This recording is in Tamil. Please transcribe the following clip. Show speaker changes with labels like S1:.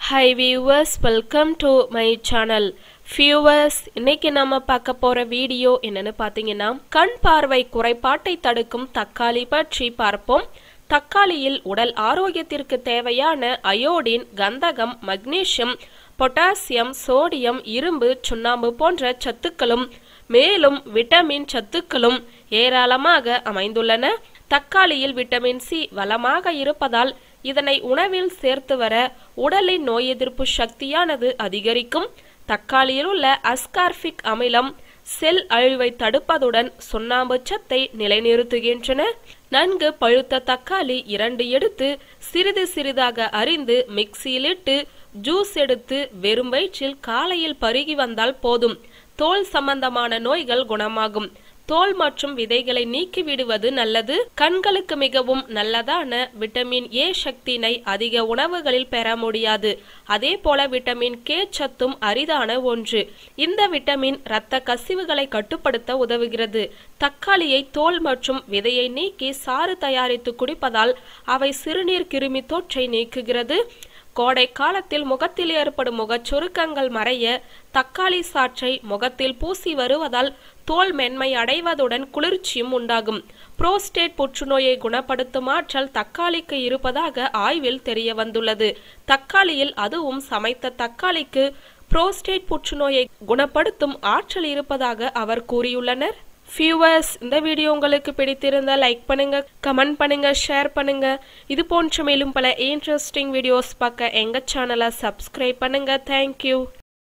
S1: high viewers welcome to my channel viewers இன்னைக்கு நம்ம பார்க்க போற வீடியோ என்னன்னு பார்த்தீங்கன்னா கண் பார்வை குறைபாட்டை தடுக்கும் தக்காளி பற்றி பார்ப்போம் தக்காளியில் உடல் ஆரோக்கியத்திற்கு தேவையான அயோடின் கந்தகம் மக்னீசியம் பொட்டாசியம் சோடியம் இரும்பு சுண்ணாம்பு போன்ற சத்துக்களும் மேலும் விட்டமின் சத்துக்களும் ஏராளமாக அமைந்துள்ளன தக்காளியில் விட்டமின் சி வளமாக இருப்பதால் இதனை உணவில் சேர்த்து வர உடலின் நோய் எதிர்ப்பு சக்தியானது அதிகரிக்கும் தக்காளியில் உள்ள அஸ்கார்பிக் அமிலம் செல் அழிவை தடுப்பதுடன் சுண்ணாம்பு சத்தை நிலைநிறுத்துகின்றன நன்கு பழுத்த தக்காளி இரண்டு எடுத்து சிறிது சிறிதாக அரிந்து மிக்சியிலிட்டு ஜூஸ் எடுத்து வெறும் வயிற்றில் காலையில் பருகி வந்தால் போதும் தோல் சம்பந்தமான நோய்கள் குணமாகும் தோல் மற்றும் விதைகளை நீக்கி விடுவது நல்லது கண்களுக்கு மிகவும் நல்லதான விட்டமின் ஏ சக்தினை அதிக உணவுகளில் பெற முடியாது அதே போல விட்டமின் கே சத்தும் அரிதான ஒன்று இந்த விட்டமின் இரத்த கசிவுகளை கட்டுப்படுத்த உதவுகிறது தக்காளியை தோல் மற்றும் விதையை நீக்கி சாறு தயாரித்து குடிப்பதால் அவை சிறுநீர் கிருமி தொற்றை நீக்குகிறது கோடை காலத்தில் முகத்தில் ஏற்படும் முகச்சுருக்கங்கள் மறைய தக்காளி சாற்றை முகத்தில் பூசி வருவதால் தோல் மென்மை அடைவதுடன் குளிர்ச்சியும் உண்டாகும் புரோஸ்டேட் புற்றுநோயை குணப்படுத்தும் ஆற்றல் தக்காளிக்கு இருப்பதாக ஆய்வில் தெரிய வந்துள்ளது தக்காளியில் அதுவும் சமைத்த தக்காளிக்கு புரோஸ்டேட் புற்றுநோயை குணப்படுத்தும் ஆற்றல் இருப்பதாக அவர் கூறியுள்ளனர் வியூவர்ஸ் இந்த வீடியோ உங்களுக்கு பிடித்திருந்தால் லைக் பண்ணுங்க கமெண்ட் பண்ணுங்க ஷேர் பண்ணுங்க இது போன்ற மேலும் பல இன்ட்ரெஸ்டிங் வீடியோஸ் பார்க்க எங்க சேனலை சப்ஸ்கிரைப் பண்ணுங்க தேங்க்யூ